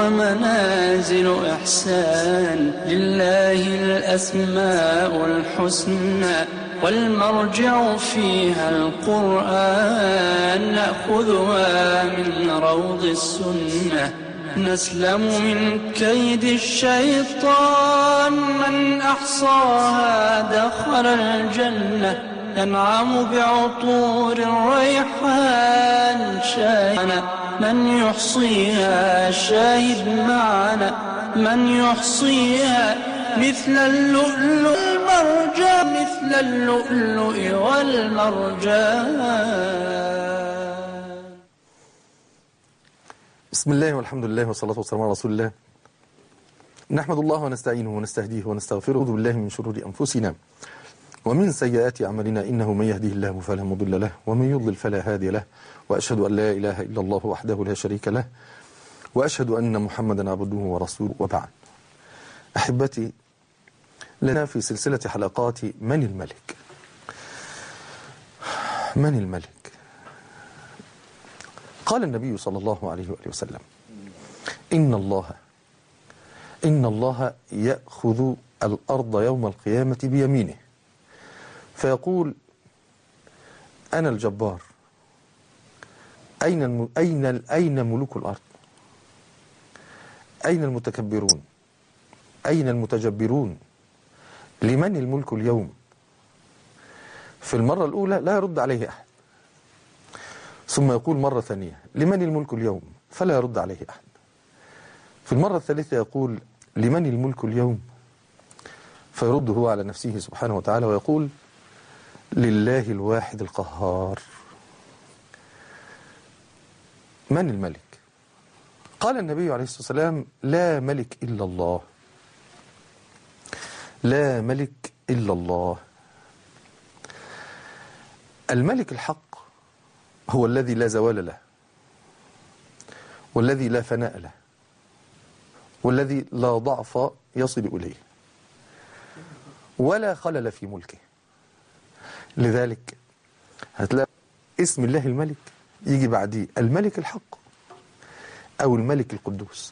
ومنازل إحسان لله الأسماء الحسنى والمرجع فيها القرآن نأخذها من روض السنة نسلم من كيد الشيطان من أحصاها دخل الجنة ينعم بعطور الريحان شاهد من يحصيها شاهد معنا من يحصيها مثل اللؤلؤ والمرجان مثل اللؤلؤ والمرجان بسم الله والحمد لله والصلاة والسلام على رسول الله نحمد الله ونستعينه ونستهديه ونستغفره أعوذ بالله من شرور أنفسنا ومن سيئات أعمالنا إنه من يهده الله فلا مضل له ومن يضلل فلا هادي له وأشهد أن لا إله إلا الله وحده لا شريك له وأشهد أن محمدا عبده ورسوله وبعد أحبتي لنا في سلسلة حلقات من الملك من الملك قال النبي صلى الله عليه وآله وسلم إن الله إن الله يأخذ الأرض يوم القيامة بيمينه فيقول أنا الجبار أين الم... أين أين ملوك الأرض أين المتكبرون أين المتجبرون لمن الملك اليوم في المرة الأولى لا يرد عليه أحد ثم يقول مرة ثانية لمن الملك اليوم فلا يرد عليه أحد في المرة الثالثة يقول لمن الملك اليوم فيرد هو على نفسه سبحانه وتعالى ويقول لله الواحد القهار من الملك قال النبي عليه الصلاة والسلام لا ملك إلا الله لا ملك إلا الله الملك الحق هو الذي لا زوال له والذي لا فناء له والذي لا ضعف يصل إليه ولا خلل في ملكه لذلك هتلاقي اسم الله الملك يجي بعديه الملك الحق أو الملك القدوس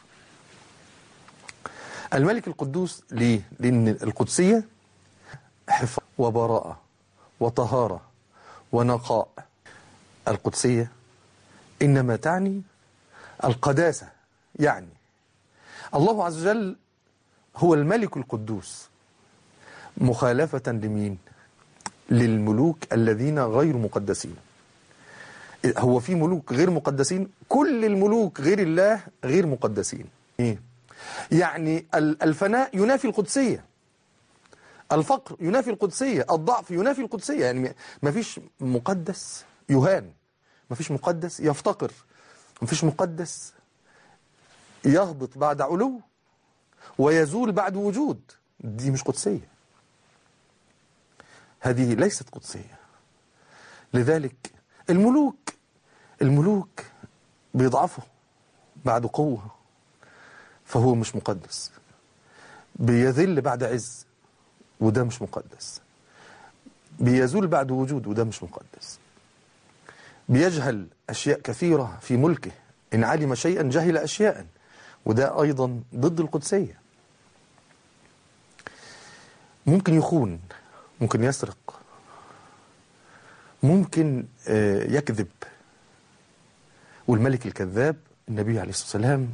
الملك القدوس ليه؟ لأن القدسية حفظ وبراءة وطهارة ونقاء القدسية إنما تعني القداسة يعني الله عز وجل هو الملك القدوس مخالفة لمين؟ للملوك الذين غير مقدسين هو في ملوك غير مقدسين كل الملوك غير الله غير مقدسين إيه؟ يعني الفناء ينافي القدسية الفقر ينافي القدسية الضعف ينافي القدسية يعني ما فيش مقدس يهان ما فيش مقدس يفتقر ما فيش مقدس يهبط بعد علو ويزول بعد وجود دي مش قدسية هذه ليست قدسية لذلك الملوك الملوك بيضعفوا بعد قوة فهو مش مقدس بيذل بعد عز وده مش مقدس بيزول بعد وجود وده مش مقدس بيجهل أشياء كثيرة في ملكه إن علم شيئا جهل أشياء وده أيضا ضد القدسية ممكن يخون ممكن يسرق ممكن يكذب والملك الكذاب النبي عليه الصلاة والسلام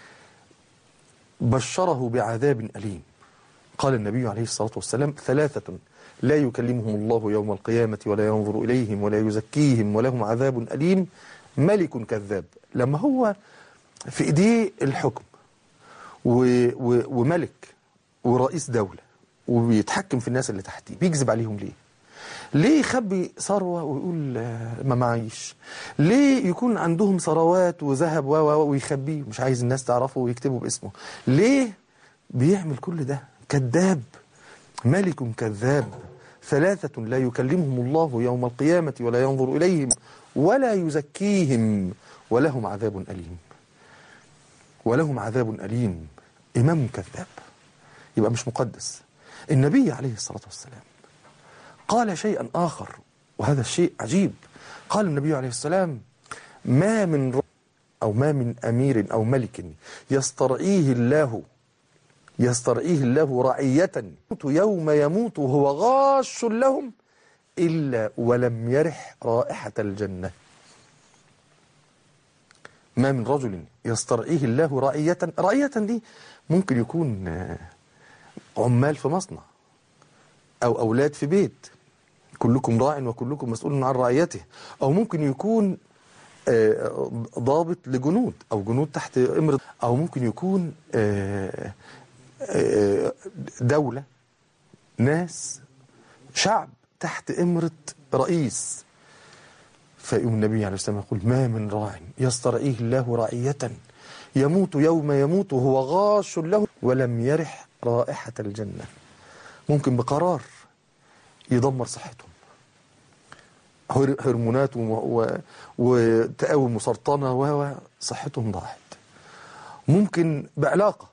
بشره بعذاب أليم قال النبي عليه الصلاة والسلام ثلاثة لا يكلمهم الله يوم القيامة ولا ينظر إليهم ولا يزكيهم ولهم عذاب أليم ملك كذاب لما هو في إيديه الحكم و و وملك ورئيس دولة وبيتحكم في الناس اللي تحتيه بيكذب عليهم ليه ليه يخبي ثروة ويقول ما معيش ليه يكون عندهم ثروات وذهب و ويخبيه مش عايز الناس تعرفه ويكتبوا باسمه ليه بيعمل كل ده كذاب ملك كذاب ثلاثة لا يكلمهم الله يوم القيامة ولا ينظر إليهم ولا يزكيهم ولهم عذاب أليم ولهم عذاب أليم إمام كذاب يبقى مش مقدس النبي عليه الصلاة والسلام قال شيئا آخر وهذا الشيء عجيب قال النبي عليه السلام ما من أو ما من أمير أو ملك يسترعيه الله يسترعيه الله رعية يوم يموت وهو غاش لهم إلا ولم يرح رائحة الجنة ما من رجل يسترعيه الله رعية رعية دي ممكن يكون آه، عمال في مصنع أو أولاد في بيت كلكم راع وكلكم مسؤول عن رعيته أو ممكن يكون آه، ضابط لجنود أو جنود تحت إمر أو ممكن يكون آه، آه، دولة ناس شعب تحت إمرة رئيس فيقوم النبي عليه الصلاة والسلام يقول ما من راع يسترعيه الله رعية يموت يوم يموت وهو غاش له ولم يرح رائحة الجنة ممكن بقرار يدمر صحتهم هر- هرمونات و- و- وتقاوي مسرطنة و- وصحتهم ضاعت ممكن بعلاقة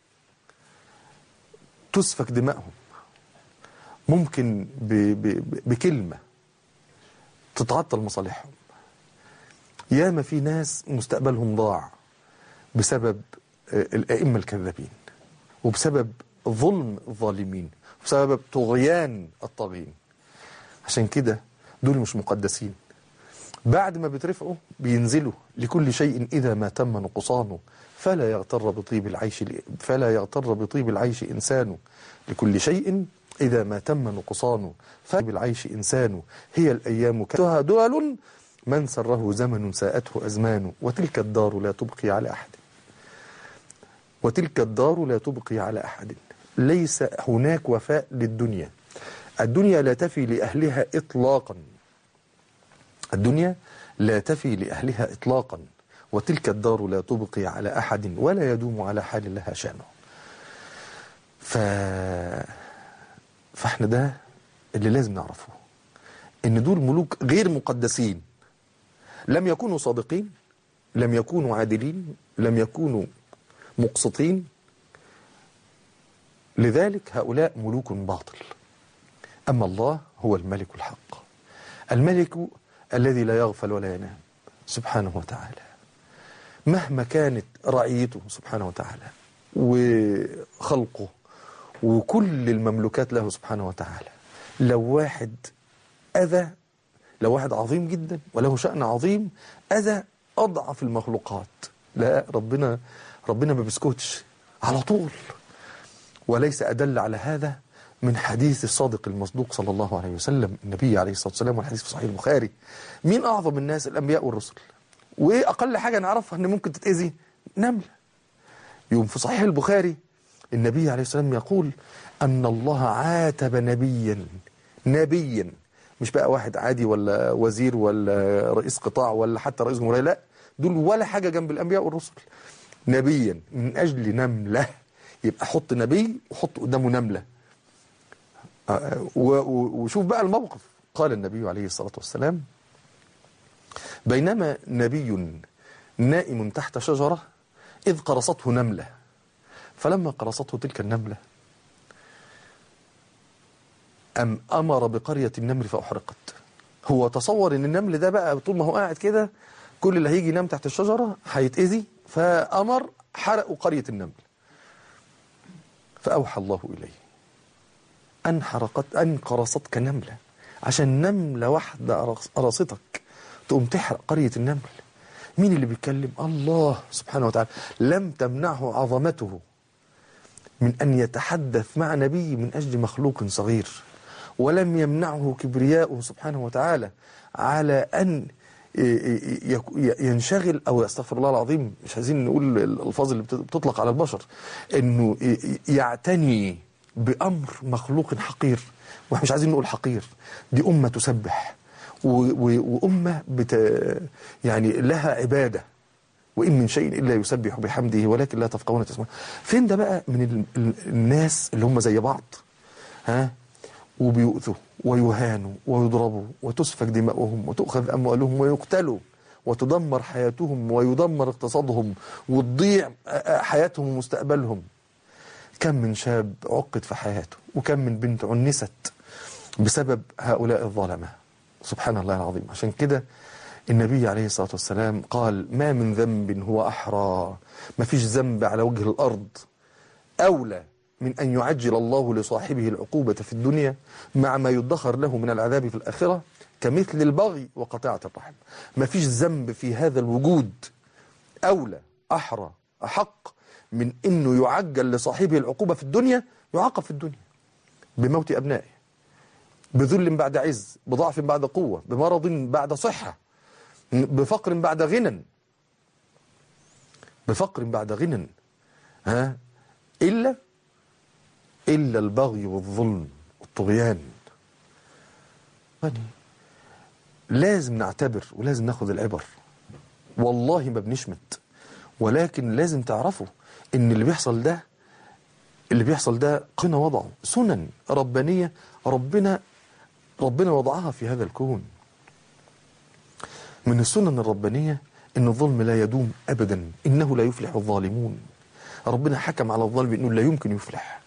تسفك دمائهم ممكن ب ب ب بكلمة تتعطل مصالحهم ياما في ناس مستقبلهم ضاع بسبب آه، الأئمة الكذابين وبسبب ظلم الظالمين وبسبب طغيان الطاغين عشان كده دول مش مقدسين بعد ما بيترفعوا بينزلوا لكل شيء إذا ما تم نقصانه فلا يغتر بطيب العيش فلا يغتر بطيب العيش إنسان لكل شيء إذا ما تم نقصانه فطيب العيش إنسان هي الأيام كتها دول من سره زمن ساءته أزمان وتلك الدار لا تبقي على أحد وتلك الدار لا تبقي على أحد ليس هناك وفاء للدنيا الدنيا لا تفي لأهلها إطلاقا الدنيا لا تفي لأهلها إطلاقا وتلك الدار لا تبقي على أحد ولا يدوم على حال لها شأنه ف... فاحنا ده اللي لازم نعرفه ان دول ملوك غير مقدسين لم يكونوا صادقين لم يكونوا عادلين لم يكونوا مقسطين لذلك هؤلاء ملوك باطل أما الله هو الملك الحق الملك الذي لا يغفل ولا ينام سبحانه وتعالى مهما كانت رعيته سبحانه وتعالى وخلقه وكل المملوكات له سبحانه وتعالى لو واحد أذى لو واحد عظيم جدا وله شأن عظيم أذى أضعف المخلوقات لا ربنا ربنا ما بيسكتش على طول وليس أدل على هذا من حديث الصادق المصدوق صلى الله عليه وسلم النبي عليه الصلاة والسلام والحديث في صحيح البخاري مين أعظم الناس الأنبياء والرسل وإيه أقل حاجة نعرفها أن ممكن تتأذي نملة يوم في صحيح البخاري النبي عليه الصلاة والسلام يقول أن الله عاتب نبيا نبيا مش بقى واحد عادي ولا وزير ولا رئيس قطاع ولا حتى رئيس جمهورية لا دول ولا حاجة جنب الأنبياء والرسل نبيا من أجل نملة يبقى حط نبي وحط قدامه نملة آه، و- و- وشوف بقى الموقف قال النبي عليه الصلاة والسلام بينما نبي نائم تحت شجرة إذ قرصته نملة فلما قرصته تلك النملة أم أمر بقرية النمل فأحرقت هو تصور ان النمل ده بقى طول ما هو قاعد كده كل اللي هيجي ينام تحت الشجرة هيتأذي فأمر حرقوا قرية النمل فأوحى الله إليه أن حرقت أن قرصتك نملة عشان نملة واحدة قرصتك تقوم تحرق قرية النمل مين اللي بيتكلم الله سبحانه وتعالى لم تمنعه عظمته من أن يتحدث مع نبي من أجل مخلوق صغير ولم يمنعه كبرياؤه سبحانه وتعالى على أن ينشغل أو استغفر الله العظيم مش عايزين نقول الألفاظ اللي بتطلق على البشر أنه يعتني بأمر مخلوق حقير واحنا مش عايزين نقول حقير دي أمة تسبح وأمة بت يعني لها عبادة وإن من شيء إلا يسبح بحمده ولكن لا تفقهون تسمع فين ده بقى من الناس اللي هم زي بعض ها وبيؤذوا ويهانوا ويضربوا وتسفك دماؤهم وتؤخذ أموالهم ويقتلوا وتدمر حياتهم ويدمر اقتصادهم وتضيع حياتهم ومستقبلهم كم من شاب عقد في حياته وكم من بنت عنست بسبب هؤلاء الظلمة سبحان الله العظيم عشان كده النبي عليه الصلاة والسلام قال ما من ذنب هو أحرى ما فيش ذنب على وجه الأرض أولى من أن يعجل الله لصاحبه العقوبة في الدنيا مع ما يدخر له من العذاب في الآخرة كمثل البغي وقطيعة الرحم ما فيش ذنب في هذا الوجود أولى أحرى أحق من أنه يعجل لصاحبه العقوبة في الدنيا يعاقب في الدنيا بموت أبنائه بذل بعد عز بضعف بعد قوة بمرض بعد صحة بفقر بعد غنى بفقر بعد غنى ها إلا إلا البغي والظلم والطغيان يعني لازم نعتبر ولازم ناخد العبر والله ما بنشمت ولكن لازم تعرفوا ان اللي بيحصل ده اللي بيحصل ده قنا وضعه سنن ربانية ربنا ربنا وضعها في هذا الكون من السنن الربانية ان الظلم لا يدوم ابدا انه لا يفلح الظالمون ربنا حكم على الظالم انه لا يمكن يفلح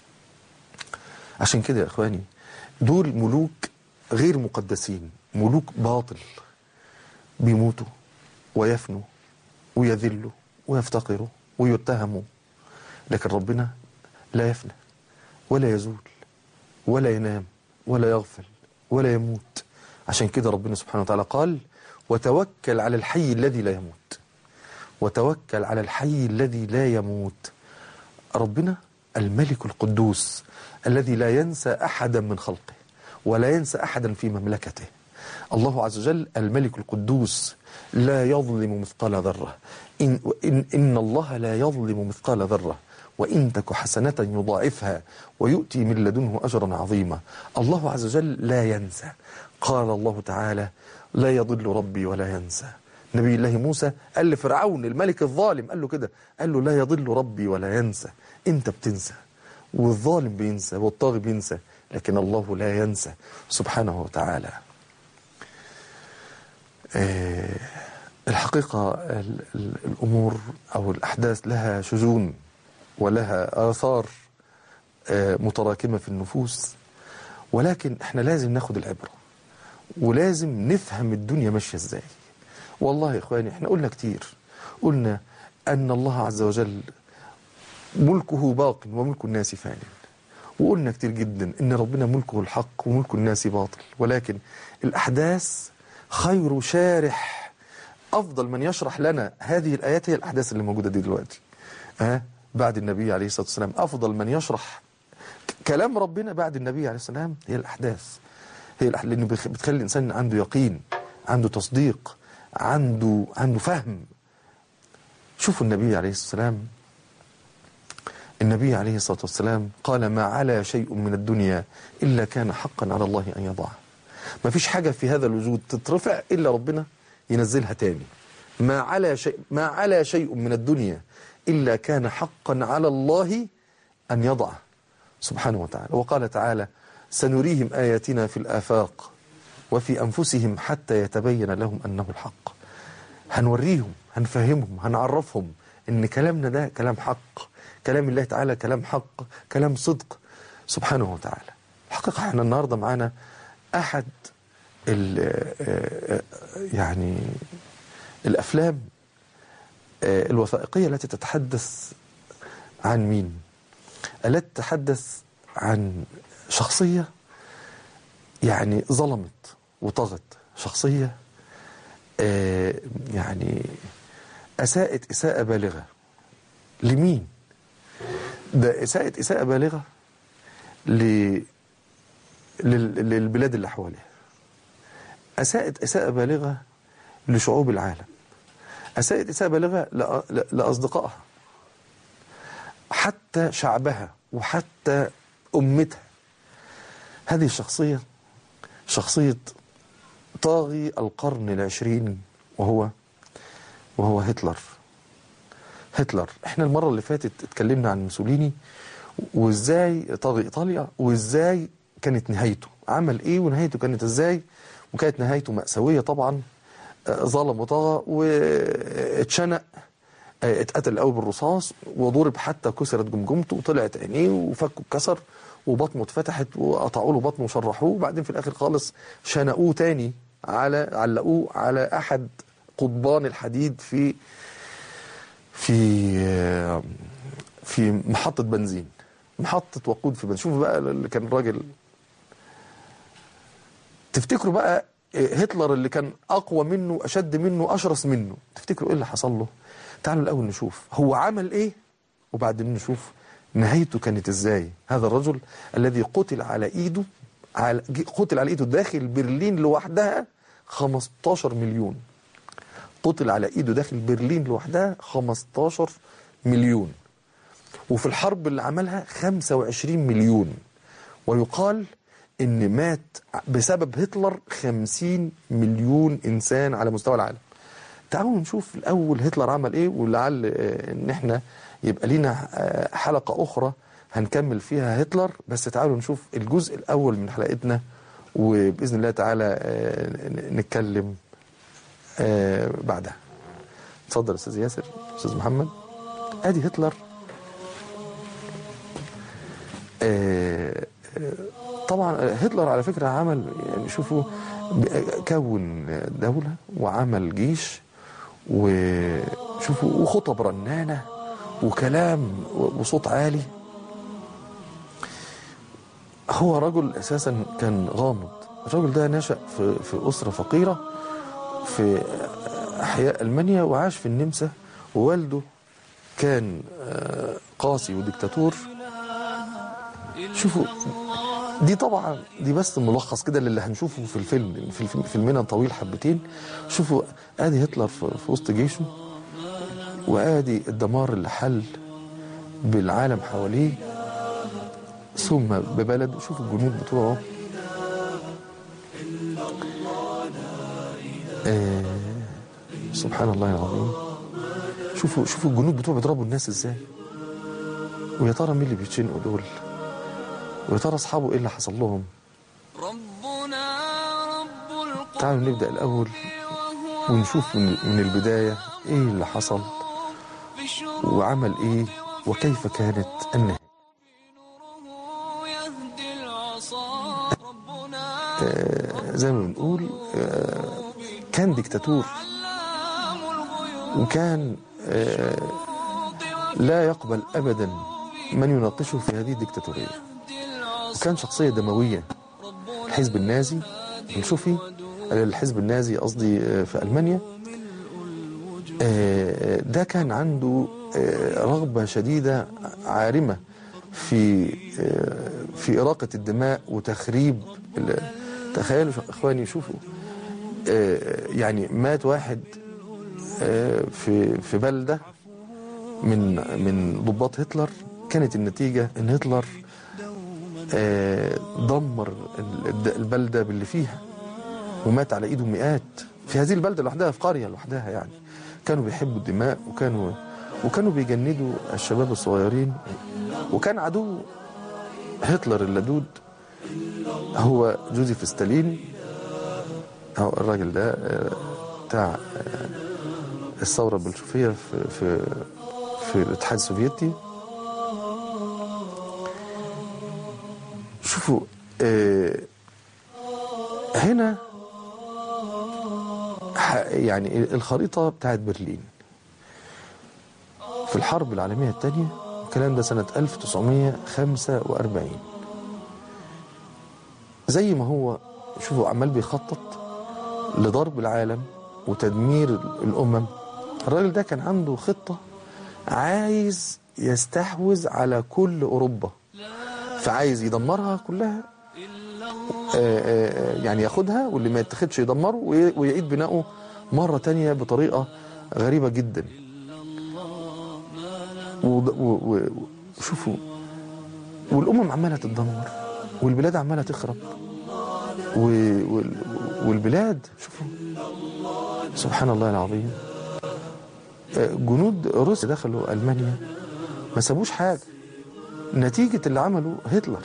عشان كده يا اخواني دول ملوك غير مقدسين ملوك باطل بيموتوا ويفنوا ويذلوا ويفتقروا ويتهموا لكن ربنا لا يفنى ولا يزول ولا ينام ولا يغفل ولا يموت عشان كده ربنا سبحانه وتعالى قال وتوكل على الحي الذي لا يموت وتوكل على الحي الذي لا يموت ربنا الملك القدوس الذي لا ينسى أحدا من خلقه ولا ينسى أحدا في مملكته الله عز وجل الملك القدوس لا يظلم مثقال ذرة إن, إن, إن الله لا يظلم مثقال ذرة وإن تك حسنة يضاعفها ويؤتي من لدنه أجرا عظيما الله عز وجل لا ينسى قال الله تعالى لا يضل ربي ولا ينسى نبي الله موسى قال لفرعون الملك الظالم قال له كده قال له لا يضل ربي ولا ينسى انت بتنسى والظالم بينسى والطاغي بينسى لكن الله لا ينسى سبحانه وتعالى آه، الحقيقة ال- ال- الأمور أو الأحداث لها شجون ولها آثار آه، متراكمة في النفوس ولكن احنا لازم ناخد العبرة ولازم نفهم الدنيا ماشية ازاي والله يا اخواني احنا قلنا كتير قلنا أن الله عز وجل ملكه باق وملك الناس فان وقلنا كتير جدا ان ربنا ملكه الحق وملك الناس باطل ولكن الاحداث خير شارح افضل من يشرح لنا هذه الايات هي الاحداث اللي موجوده دي دلوقتي ها بعد النبي عليه الصلاه والسلام افضل من يشرح كلام ربنا بعد النبي عليه الصلاه والسلام هي الاحداث هي الأح... لانه بخ- بتخلي الانسان عنده يقين عنده تصديق عنده عنده فهم شوفوا النبي عليه الصلاه والسلام النبي عليه الصلاة والسلام قال ما على شيء من الدنيا إلا كان حقا على الله أن يضعه ما فيش حاجة في هذا الوجود تترفع إلا ربنا ينزلها تاني ما على شيء ما على شيء من الدنيا إلا كان حقا على الله أن يضعه سبحانه وتعالى وقال تعالى سنريهم آياتنا في الآفاق وفي أنفسهم حتى يتبين لهم أنه الحق هنوريهم هنفهمهم هنعرفهم ان كلامنا ده كلام حق كلام الله تعالى كلام حق كلام صدق سبحانه وتعالى الحقيقة احنا النهاردة معانا احد ال يعني الافلام آه، الوثائقية التي تتحدث عن مين التي تتحدث عن شخصية يعني ظلمت وطغت شخصية آه، يعني أساءت إساءة بالغة لمين؟ ده إساءة إساءة بالغة ل... لل... للبلاد اللي حواليها أساءت إساءة بالغة لشعوب العالم أساءت إساءة بالغة لأ... ل... لأصدقائها حتى شعبها وحتى أمتها هذه الشخصية شخصية طاغي القرن العشرين وهو وهو هتلر هتلر احنا المرة اللي فاتت اتكلمنا عن موسوليني وازاي طاغي ايطاليا وازاي كانت نهايته عمل ايه ونهايته كانت ازاي وكانت نهايته مأساوية طبعا آه، ظلم وطغى واتشنق آه، اتقتل الاول بالرصاص وضرب حتى كسرت جمجمته وطلعت عينيه وفكه اتكسر وبطنه اتفتحت وقطعوا له بطنه وشرحوه وبعدين في الاخر خالص شنقوه تاني على علقوه على احد قضبان الحديد في في في محطة بنزين محطة وقود في بنزين شوفوا بقى اللي كان الراجل تفتكروا بقى هتلر اللي كان أقوى منه أشد منه أشرس منه تفتكروا إيه اللي حصل له تعالوا الأول نشوف هو عمل إيه وبعدين نشوف نهايته كانت إزاي هذا الرجل الذي قتل على إيده على قتل على إيده داخل برلين لوحدها 15 مليون قتل على ايده داخل برلين لوحدها 15 مليون وفي الحرب اللي عملها 25 مليون ويقال ان مات بسبب هتلر 50 مليون انسان على مستوى العالم تعالوا نشوف الاول هتلر عمل ايه ولعل ان احنا يبقى لينا حلقة اخرى هنكمل فيها هتلر بس تعالوا نشوف الجزء الاول من حلقتنا وباذن الله تعالى نتكلم آه بعدها اتفضل استاذ ياسر استاذ محمد ادي هتلر آه آه طبعا هتلر على فكرة عمل يعني شوفوا كون دولة وعمل جيش وشوفوا وخطب رنانة وكلام وصوت عالي هو رجل اساسا كان غامض الرجل ده نشأ في, في أسرة فقيرة في أحياء ألمانيا وعاش في النمسا ووالده كان قاسي وديكتاتور شوفوا دي طبعا دي بس ملخص كده للي هنشوفه في الفيلم في الفيلم فيلمنا طويل حبتين شوفوا ادي هتلر في وسط جيشه وادي الدمار اللي حل بالعالم حواليه ثم ببلد شوفوا الجنود بتوعه آه سبحان الله العظيم شوفوا شوفوا الجنود بتوعه بيضربوا الناس ازاي ويا ترى مين اللي بيتشنقوا دول ويا ترى اصحابه ايه اللي حصل لهم تعالوا نبدا الاول ونشوف من, من البدايه ايه اللي حصل وعمل ايه وكيف كانت النهايه آه زي ما بنقول آه كان ديكتاتور وكان آه لا يقبل ابدا من يناقشه في هذه الديكتاتوريه وكان شخصيه دمويه الحزب النازي الشوفي الحزب النازي قصدي في المانيا ده كان عنده رغبه شديده عارمه في في اراقه الدماء وتخريب تخيلوا اخواني شوفوا يعني مات واحد في في بلده من من ضباط هتلر كانت النتيجه ان هتلر دمر البلده باللي فيها ومات على ايده مئات في هذه البلده لوحدها في قريه لوحدها يعني كانوا بيحبوا الدماء وكانوا وكانوا بيجندوا الشباب الصغيرين وكان عدو هتلر اللدود هو جوزيف ستالين هو الراجل ده بتاع الثورة البلشفية في في في الاتحاد السوفيتي شوفوا هنا يعني الخريطة بتاعت برلين في الحرب العالمية الثانية الكلام ده سنة 1945 زي ما هو شوفوا عمال بيخطط لضرب العالم وتدمير الأمم الراجل ده كان عنده خطة عايز يستحوذ على كل أوروبا فعايز يدمرها كلها آآ آآ يعني ياخدها واللي ما يتخدش يدمره ويعيد بناؤه مرة تانية بطريقة غريبة جدا وشوفوا والأمم عمالة تتدمر والبلاد عمالة تخرب والبلاد شوفوا سبحان الله العظيم جنود روسيا دخلوا ألمانيا ما سابوش حاجة نتيجة اللي عمله هتلر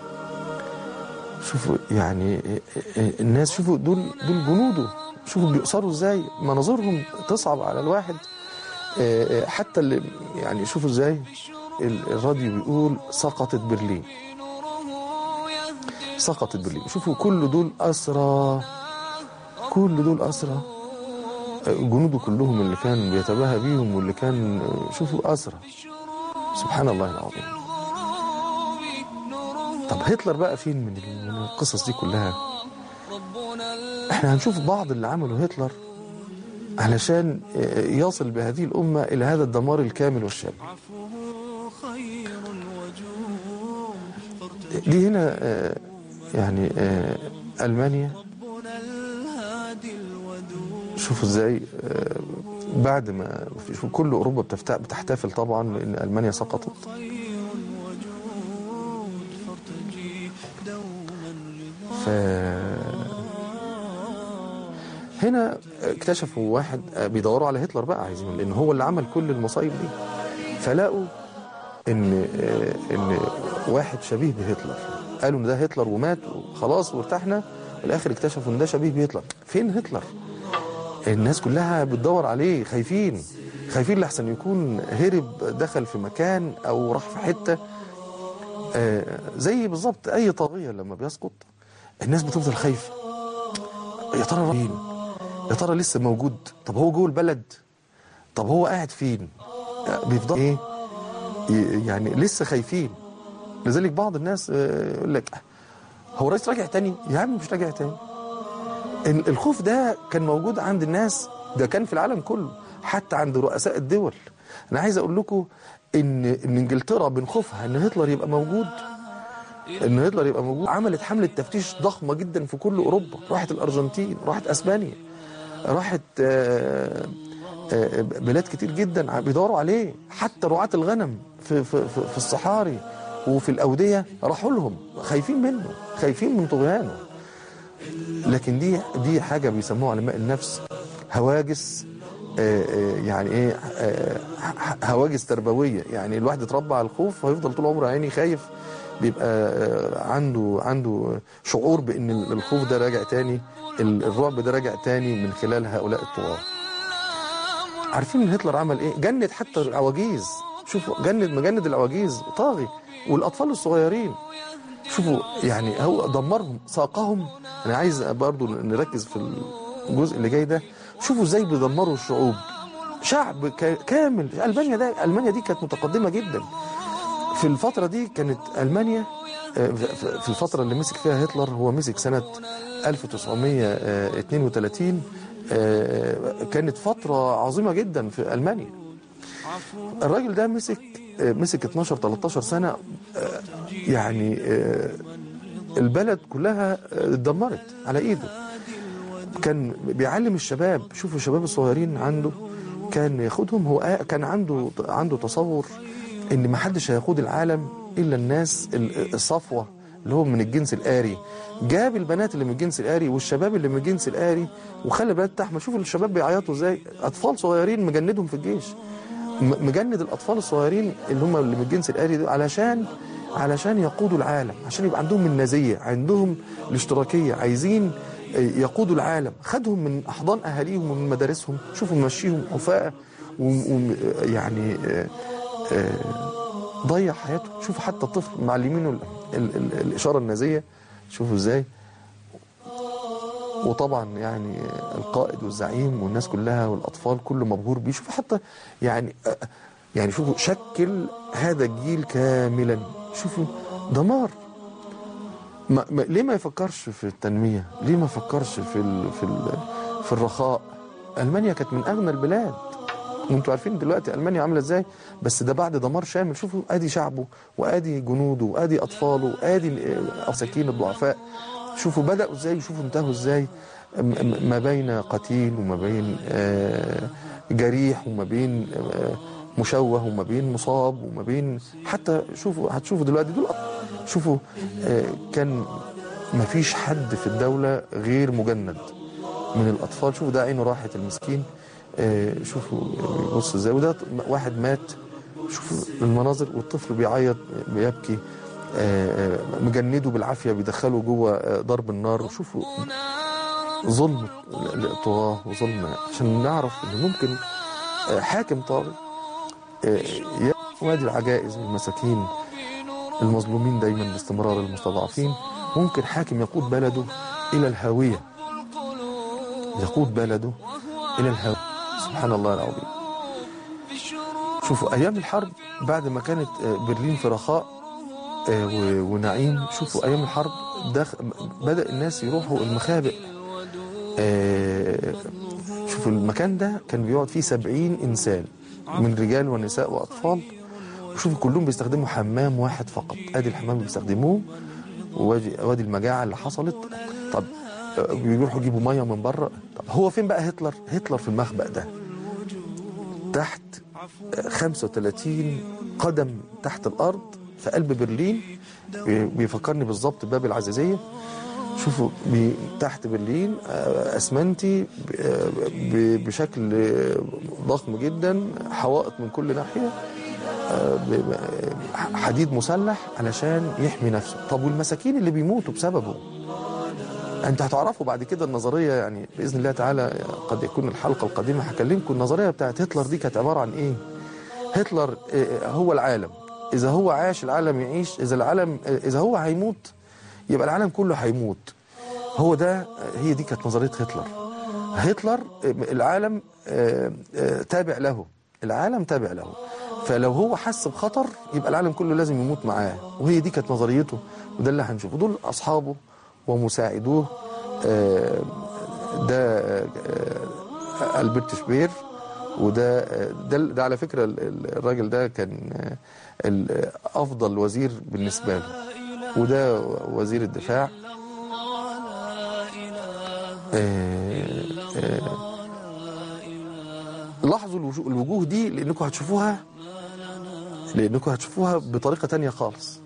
شوفوا يعني الناس شوفوا دول دول جنوده شوفوا بيقصروا ازاي مناظرهم تصعب على الواحد حتى اللي يعني شوفوا ازاي الراديو بيقول سقطت برلين سقطت برلين شوفوا كل دول أسرى كل دول أسرى جنوده كلهم اللي كان بيتباهى بيهم واللي كان شوفوا أسرى سبحان الله العظيم طب هتلر بقى فين من ال- من القصص دي كلها احنا هنشوف بعض اللي عمله هتلر علشان يصل بهذه الأمة إلى هذا الدمار الكامل والشامل دي هنا آه، يعني آه، ألمانيا شوفوا ازاي آه، بعد ما في كل اوروبا بتفت- بتحتفل طبعا لان المانيا سقطت ف هنا اكتشفوا واحد آه، بيدوروا على هتلر بقى عايزين لان هو اللي عمل كل المصايب دي فلاقوا ان آه، ان واحد شبيه بهتلر قالوا ان ده هتلر ومات وخلاص وارتحنا في الاخر اكتشفوا ان ده شبيه بهتلر فين هتلر الناس كلها بتدور عليه خايفين خايفين لحسن يكون هرب دخل في مكان او راح في حته آه، زي بالظبط اي طاغيه لما بيسقط الناس بتفضل خايفه يا ترى راح فين يا ترى لسه موجود طب هو جوه البلد طب هو قاعد فين آه، بيفضل ايه ي- يعني لسه خايفين لذلك بعض الناس آه، يقول لك هو رئيس راجع تاني يا عم مش راجع تاني ال- الخوف ده كان موجود عند الناس ده كان في العالم كله حتى عند رؤساء الدول انا عايز اقول لكم ان ان انجلترا من خوفها ان هتلر يبقى موجود ان هتلر يبقى موجود عملت حمله تفتيش ضخمه جدا في كل اوروبا راحت الارجنتين راحت اسبانيا راحت آه، آه، بلاد كتير جدا ع- بيدوروا عليه حتى رعاة الغنم في في في في الصحاري وفي الاوديه راحوا لهم خايفين منه خايفين من طغيانه لكن دي دي حاجه بيسموها علماء النفس هواجس آه، آه، يعني ايه آه، ح- هواجس تربويه يعني الواحد اتربى على الخوف وهيفضل طول عمره عيني خايف بيبقى آه، عنده عنده شعور بان الخوف ده راجع تاني ال- الرعب ده راجع تاني من خلال هؤلاء الطغاة عارفين ان هتلر عمل ايه جند حتى العواجيز شوفوا جند مجند العواجيز طاغي والاطفال الصغيرين شوفوا يعني هو دمرهم ساقهم انا عايز برضو نركز في الجزء اللي جاي ده شوفوا ازاي بيدمروا الشعوب شعب كا- كامل المانيا ده المانيا دي كانت متقدمه جدا في الفتره دي كانت المانيا آه، في- في في الفتره اللي مسك فيها هتلر هو مسك سنه 1932 آه، كانت فتره عظيمه جدا في المانيا الراجل ده مسك آه، مسك 12 13 سنه آه، يعني آه، البلد كلها آه، اتدمرت على ايده كان بيعلم الشباب شوفوا الشباب الصغيرين عنده كان ياخدهم هو آه، كان عنده عنده تصور ان ما حدش هيقود العالم الا الناس ال- الصفوه اللي هم من الجنس الآري جاب البنات اللي من الجنس الآري والشباب اللي من الجنس الآري وخلى البنات تحمل شوف الشباب بيعيطوا ازاي اطفال صغيرين مجندهم في الجيش م- مجند الاطفال الصغيرين اللي هم اللي من الجنس الآري دول علشان علشان يقودوا العالم عشان يبقى عندهم النازيه عندهم الاشتراكيه عايزين يقودوا العالم خدهم من احضان اهاليهم ومن مدارسهم شوفوا ممشيهم حفاء ويعني ضيع حياته شوفوا حتى الطفل معلمينه ال- ال- ال- الاشاره النازيه شوفوا ازاي وطبعا يعني القائد والزعيم والناس كلها والاطفال كله مبهور بيه شوفوا حتى يعني يعني شوفوا شكل هذا الجيل كاملا شوفوا دمار ما ما ليه ما يفكرش في التنميه ليه ما يفكرش في ال في ال في الرخاء المانيا كانت من اغنى البلاد وانتوا عارفين دلوقتي المانيا عامله ازاي بس ده بعد دمار شامل شوفوا ادي شعبه وادي جنوده وادي اطفاله وادي مساكين الضعفاء شوفوا بداوا ازاي وشوفوا انتهوا ازاي م- م- ما بين قتيل وما بين آه، جريح وما بين آه، مشوه وما بين مصاب وما بين حتى شوفوا هتشوفوا دلوقتي دول شوفوا آه، كان ما فيش حد في الدولة غير مجند من الأطفال شوفوا ده عينه راحت المسكين آه، شوفوا بص ازاي وده واحد مات شوفوا المناظر والطفل بيعيط بيبكي آه، آه، مجنده بالعافية بيدخله جوه آه، ضرب النار وشوفوا ظلم الطغاة وظلم عشان نعرف ان ممكن آه، حاكم طاغي آه، ي- وادي العجائز والمساكين المظلومين دايما باستمرار المستضعفين ممكن حاكم يقود بلده الى الهاويه يقود بلده إلى الهوى سبحان الله العظيم شوفوا أيام الحرب بعد ما كانت آه، برلين في رخاء آه، و- ونعيم شوفوا أيام الحرب دخ... بدأ الناس يروحوا المخابئ آه، شوفوا المكان ده كان بيقعد فيه سبعين إنسان من رجال ونساء وأطفال وشوفوا كلهم بيستخدموا حمام واحد فقط ادي الحمام اللي بيستخدموه وادي وادي المجاعه اللي حصلت طب آه، بيروحوا يجيبوا ميه من بره طب هو فين بقى هتلر هتلر في المخبأ ده تحت آه، 35 قدم تحت الارض في قلب برلين بي- بيفكرني بالظبط باب العزيزيه شوفوا بي تحت برلين آه، اسمنتي ب- آه، ب- بشكل آه، ضخم جدا حوائط من كل ناحيه آه، ب- ب- حديد مسلح علشان يحمي نفسه طب والمساكين اللي بيموتوا بسببه انت هتعرفوا بعد كده النظريه يعني باذن الله تعالى قد يكون الحلقه القادمه هكلمكم النظريه بتاعت هتلر دي كانت عباره عن ايه هتلر آه، هو العالم اذا هو عاش العالم يعيش اذا العالم آه، اذا هو هيموت يبقى العالم كله هيموت هو ده هي دي كانت نظريه هتلر هتلر آه، العالم آه، آه، تابع له العالم تابع له فلو هو حس بخطر يبقى العالم كله لازم يموت معاه وهي دي كانت نظريته وده اللي هنشوفه دول اصحابه ومساعدوه آه، ده آه، آه، البرت شبير وده آه، ده, ده على فكره ال- ال- الراجل ده كان آه، ال- افضل وزير بالنسبه له وده وزير الدفاع آه، آه، لاحظوا الوجوه, الوجوه دي لانكم هتشوفوها لانكم هتشوفوها بطريقه تانية خالص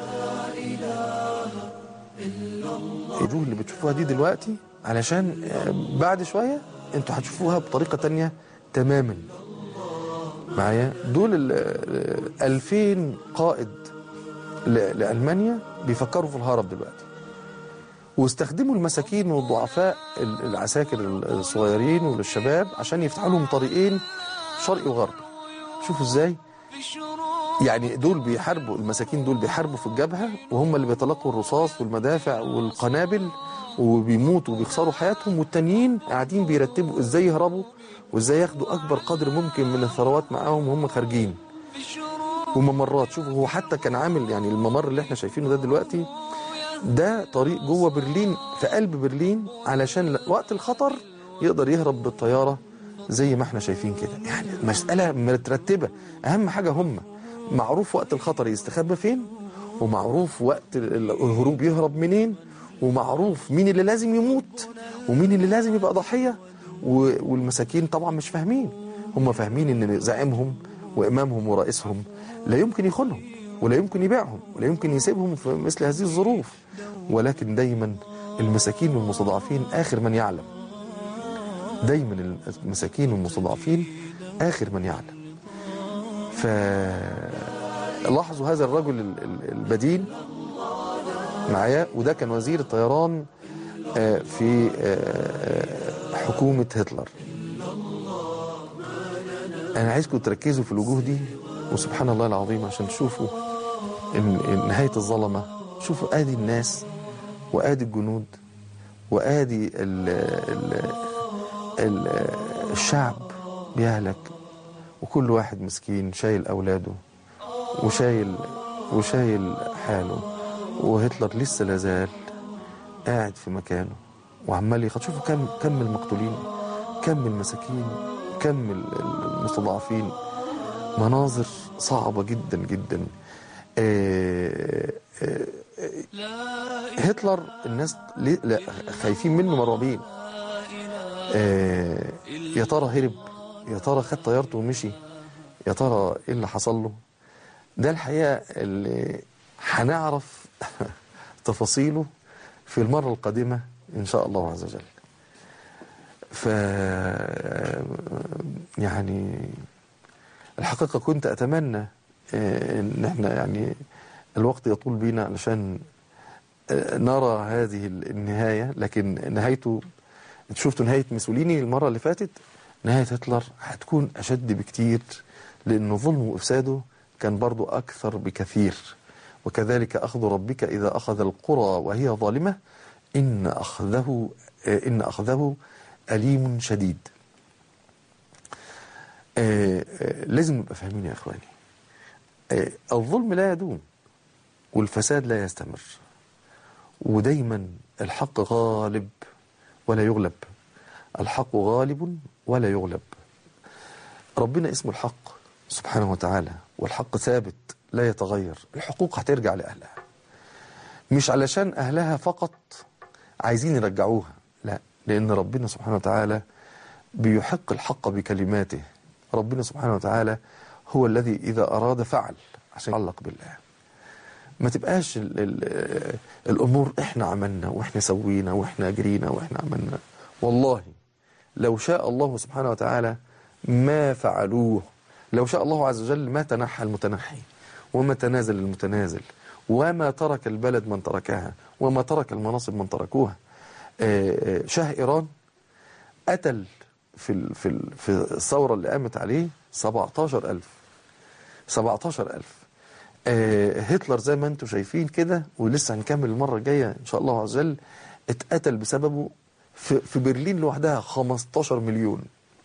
الوجوه اللي بتشوفوها دي دلوقتي علشان آه، بعد شويه انتوا هتشوفوها بطريقه تانية تماما معايا دول ال- آه، 2000 قائد ل- لألمانيا بيفكروا في الهرب دلوقتي واستخدموا المساكين والضعفاء ال- العساكر الصغيرين والشباب عشان يفتحوا لهم طريقين شرقي وغربي شوفوا ازاي يعني دول بيحاربوا المساكين دول بيحاربوا في الجبهة وهم اللي بيتلقوا الرصاص والمدافع والقنابل وبيموتوا وبيخسروا حياتهم والتانيين قاعدين بيرتبوا ازاي يهربوا وازاي ياخدوا اكبر قدر ممكن من الثروات معاهم وهم خارجين وممرات شوفوا هو حتى كان عامل يعني الممر اللي احنا شايفينه ده دلوقتي ده طريق جوه برلين في قلب برلين علشان ل- وقت الخطر يقدر يهرب بالطيارة زي ما احنا شايفين كده يعني مسألة مترتبة أهم حاجة هم معروف وقت الخطر يستخبى فين ومعروف وقت ال- الهروب يهرب منين ومعروف مين اللي لازم يموت ومين اللي لازم يبقى ضحية و- والمساكين طبعا مش فاهمين هم فاهمين ان زعيمهم وامامهم ورئيسهم لا يمكن يخونهم ولا يمكن يبيعهم ولا يمكن يسيبهم في مثل هذه الظروف ولكن دايما المساكين والمستضعفين اخر من يعلم دايما المساكين والمستضعفين اخر من يعلم فلاحظوا هذا الرجل ال- ال- البدين معايا وده كان وزير الطيران آه، في آه، حكومة هتلر أنا عايزكم تركزوا في الوجوه دي وسبحان الله العظيم عشان تشوفوا إن إن نهاية الظلمة شوفوا آدي الناس وآدي الجنود وآدي ال ال ال الشعب بيهلك وكل واحد مسكين شايل أولاده وشايل وشايل حاله وهتلر لسه لازال قاعد في مكانه وعمال يخط شوفوا كم كم المقتولين كم المساكين كم ال- المستضعفين مناظر صعبة جدا جدا آه، آه، آه، هتلر الناس ليه- لا خايفين منه مرعوبين آه، يا ترى هرب يا ترى خد طيارته ومشي يا ترى ايه اللي حصل له ده الحقيقة اللي هنعرف تفاصيله في المرة القادمة إن شاء الله عز وجل ف يعني الحقيقة كنت أتمنى آه، إن إحنا يعني الوقت يطول بينا علشان آه، نرى هذه النهاية لكن نهايته شفتوا نهاية موسوليني المرة اللي فاتت نهاية هتلر هتكون أشد بكتير لأنه ظلمه وإفساده كان برضو أكثر بكثير وكذلك أخذ ربك إذا أخذ القرى وهي ظالمة إن أخذه إن أخذه أليم شديد آه، آه، لازم نبقى فاهمين يا إخواني آه، الظلم لا يدوم والفساد لا يستمر ودايما الحق غالب ولا يغلب الحق غالب ولا يغلب ربنا اسمه الحق سبحانه وتعالى والحق ثابت لا يتغير الحقوق هترجع لأهلها مش علشان أهلها فقط عايزين يرجعوها لا لأن ربنا سبحانه وتعالى بيحق الحق بكلماته ربنا سبحانه وتعالى هو الذي إذا أراد فعل عشان يتعلق بالله ما تبقاش ال ال الأمور إحنا عملنا وإحنا سوينا وإحنا جرينا وإحنا عملنا والله لو شاء الله سبحانه وتعالى ما فعلوه لو شاء الله عز وجل ما تنحى المتنحي وما تنازل المتنازل وما ترك البلد من تركها وما ترك المناصب من تركوها آه، آه، شاه إيران قتل في ال- في ال- في الثورة اللي قامت عليه 17000 17000 آه، هتلر زي ما انتم شايفين كده ولسه هنكمل المرة الجاية إن شاء الله عز وجل اتقتل بسببه في, في برلين لوحدها 15 مليون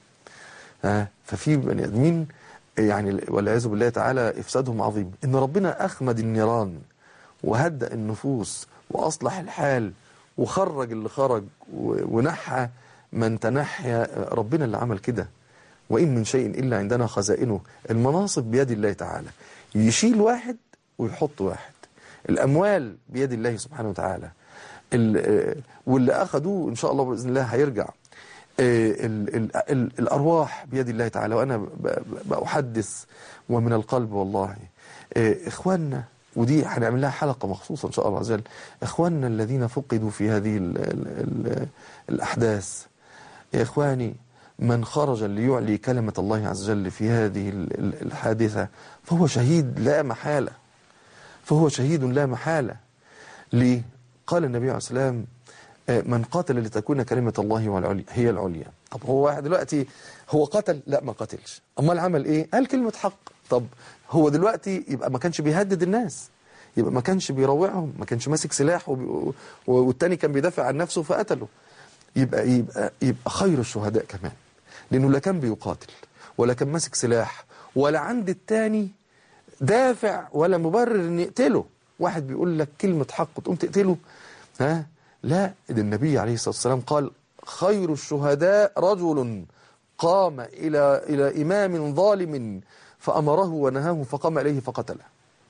ها ففي بني ادمين يعني والعياذ بالله تعالى افسادهم عظيم ان ربنا اخمد النيران وهدأ النفوس واصلح الحال وخرج اللي خرج و- ونحى من تنحى ربنا اللي عمل كده وان من شيء الا عندنا خزائنه المناصب بيد الله تعالى يشيل واحد ويحط واحد الاموال بيد الله سبحانه وتعالى ال- واللي اخذوه ان شاء الله باذن الله هيرجع ال- ال- ال- الأرواح بيد الله تعالى وأنا ب- ب- بأحدث ومن القلب والله إيه، إخواننا ودي هنعمل لها حلقة مخصوصة إن شاء الله عز وجل إخواننا الذين فقدوا في هذه ال ال ال الأحداث يا إخواني من خرج ليعلي كلمة الله عز وجل في هذه ال- ال- الحادثة فهو شهيد لا محالة فهو شهيد لا محالة ليه؟ قال النبي عليه الصلاة والسلام آه، من قاتل لتكون كلمة الله والعليا هي العليا طب هو واحد دلوقتي هو قتل لا ما قتلش امال عمل ايه قال كلمة حق طب هو دلوقتي يبقى ما كانش بيهدد الناس يبقى ما كانش بيروعهم ما كانش ماسك سلاح وبي... و- والتاني كان بيدافع عن نفسه فقتله يبقى يبقى يبقى خير الشهداء كمان لانه لا كان بيقاتل ولا كان ماسك سلاح ولا عند التاني دافع ولا مبرر ان يقتله واحد بيقول لك كلمة حق تقوم تقتله ها لا ده النبي عليه الصلاة والسلام قال خير الشهداء رجل قام إلى إلى إمام ظالم فأمره ونهاه فقام إليه فقتله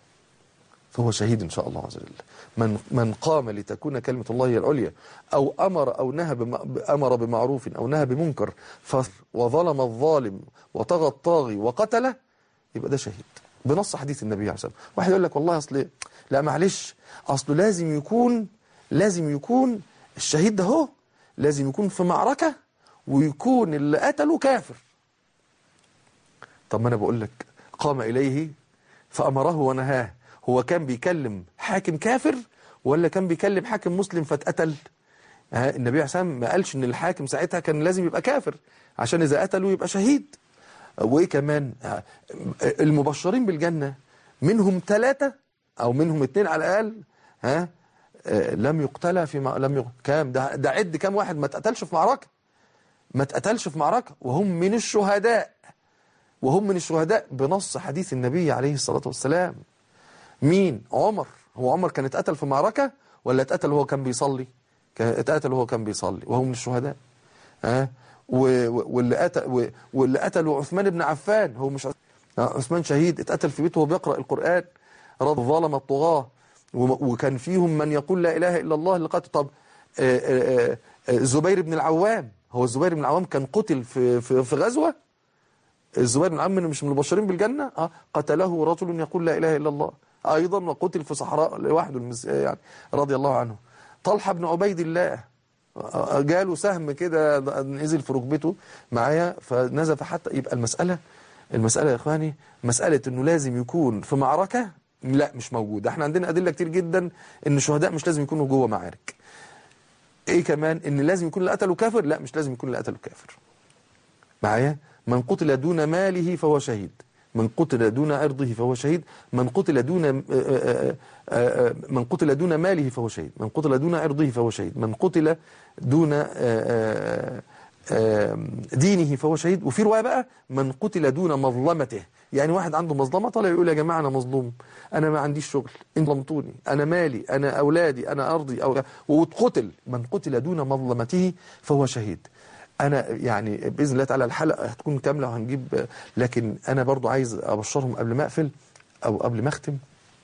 فهو شهيد إن شاء الله عز وجل من من قام لتكون كلمة الله هي العليا أو أمر أو نهى بم- أمر بمعروف أو نهى بمنكر ف- وظلم الظالم وطغى الطاغي وقتله يبقى ده شهيد بنص حديث النبي عليه الصلاة والسلام واحد يقول لك والله أصل لا معلش أصله لازم يكون لازم يكون الشهيد ده هو لازم يكون في معركة ويكون اللي قتله كافر طب ما أنا بقول لك قام إليه فأمره ونهاه هو كان بيكلم حاكم كافر ولا كان بيكلم حاكم مسلم فاتقتل ها النبي عليه الصلاة والسلام ما قالش ان الحاكم ساعتها كان لازم يبقى كافر عشان اذا قتلوا يبقى شهيد وايه كمان ها، المبشرين بالجنة منهم ثلاثة او منهم اثنين على الاقل ها آه، لم يقتلى في مع... لم يق... كام ده ده عد كام واحد ما اتقتلش في معركة ما اتقتلش في معركة وهم من الشهداء وهم من الشهداء بنص حديث النبي عليه الصلاة والسلام مين عمر هو عمر كان اتقتل في معركة ولا اتقتل وهو كان بيصلي كان اتقتل وهو كان بيصلي وهو من الشهداء ها و- و- واللي قتل و- واللي قتلوا عثمان بن عفان هو مش عث- آه، عثمان شهيد اتقتل في بيته وهو بيقرأ القرآن رد ظلم الطغاة وم- وكان فيهم من يقول لا إله إلا الله اللي قتل طب آه، آه، آه، الزبير بن العوام هو الزبير بن العوام كان قتل في في في غزوة الزبير بن العوام مش من المبشرين بالجنة آه قتله رجل يقول لا إله إلا الله أيضا وقتل في صحراء لوحده المس... يعني رضي الله عنه طلحة بن عبيد الله آه، جاله سهم كده نزل في ركبته معايا فنزف حتى يبقى المسألة المسألة يا إخواني مسألة إنه لازم يكون في معركة لا مش موجودة احنا عندنا أدلة كتير جدا إن الشهداء مش لازم يكونوا جوه معارك ايه كمان ان لازم يكون اللي قتله كافر لا مش لازم يكون اللي قتله كافر معايا من قتل دون ماله فهو شهيد من قتل دون عرضه فهو شهيد من قتل دون آه، آه، آه، من قتل دون ماله فهو شهيد من قتل دون عرضه فهو شهيد من قتل دون آه، آه، آم، دينه فهو شهيد وفي رواية بقى من قتل دون مظلمته يعني واحد عنده مظلمة طالع يقول يا جماعة أنا مظلوم أنا ما عنديش شغل انت ظلمتوني أنا مالي أنا أولادي أنا أرضي أو واتقتل من قتل دون مظلمته فهو شهيد أنا يعني بإذن الله تعالى الحلقة هتكون كاملة وهنجيب لكن أنا برضو عايز أبشرهم قبل ما أقفل أو قبل ما أختم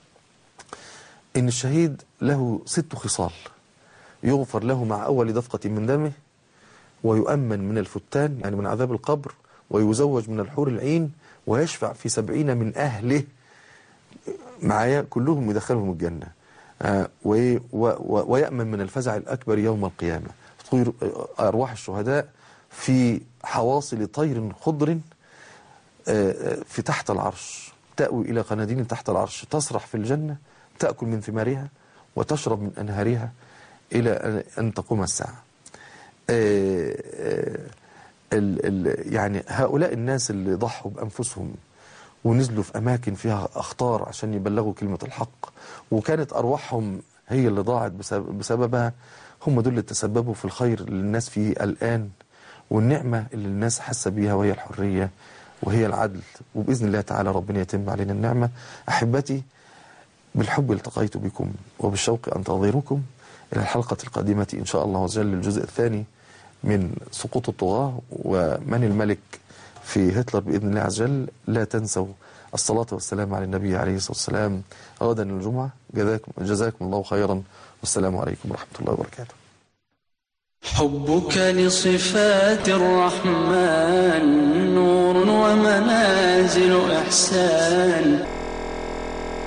إن الشهيد له ست خصال يغفر له مع أول دفقة من دمه ويؤمن من الفتان يعني من عذاب القبر ويزوج من الحور العين ويشفع في سبعين من أهله معايا كلهم يدخلهم الجنة آه، و- و- ويأمن من الفزع الأكبر يوم القيامة تطير أرواح الشهداء في حواصل طير خضر آه، آه، في تحت العرش تأوي إلى قناديل تحت العرش تسرح في الجنة تأكل من ثمارها وتشرب من أنهارها إلى أن- أن تقوم الساعة آه، آه، ال ال يعني هؤلاء الناس اللي ضحوا بأنفسهم ونزلوا في أماكن فيها أخطار عشان يبلغوا كلمة الحق وكانت أرواحهم هي اللي ضاعت بسبب بسببها هم دول اللي تسببوا في الخير اللي الناس فيه الآن والنعمة اللي الناس حاسة بيها وهي الحرية وهي العدل وبإذن الله تعالى ربنا يتم علينا النعمة أحبتي بالحب التقيت بكم وبالشوق أنتظركم إلى الحلقة القادمة إن شاء الله عز وجل الجزء الثاني من سقوط الطغاة ومن الملك في هتلر بإذن الله عز وجل لا تنسوا الصلاة والسلام على النبي عليه الصلاة والسلام غدا الجمعة جزاكم, جزاكم الله خيرا والسلام عليكم ورحمة الله وبركاته حبك لصفات الرحمن نور ومنازل إحسان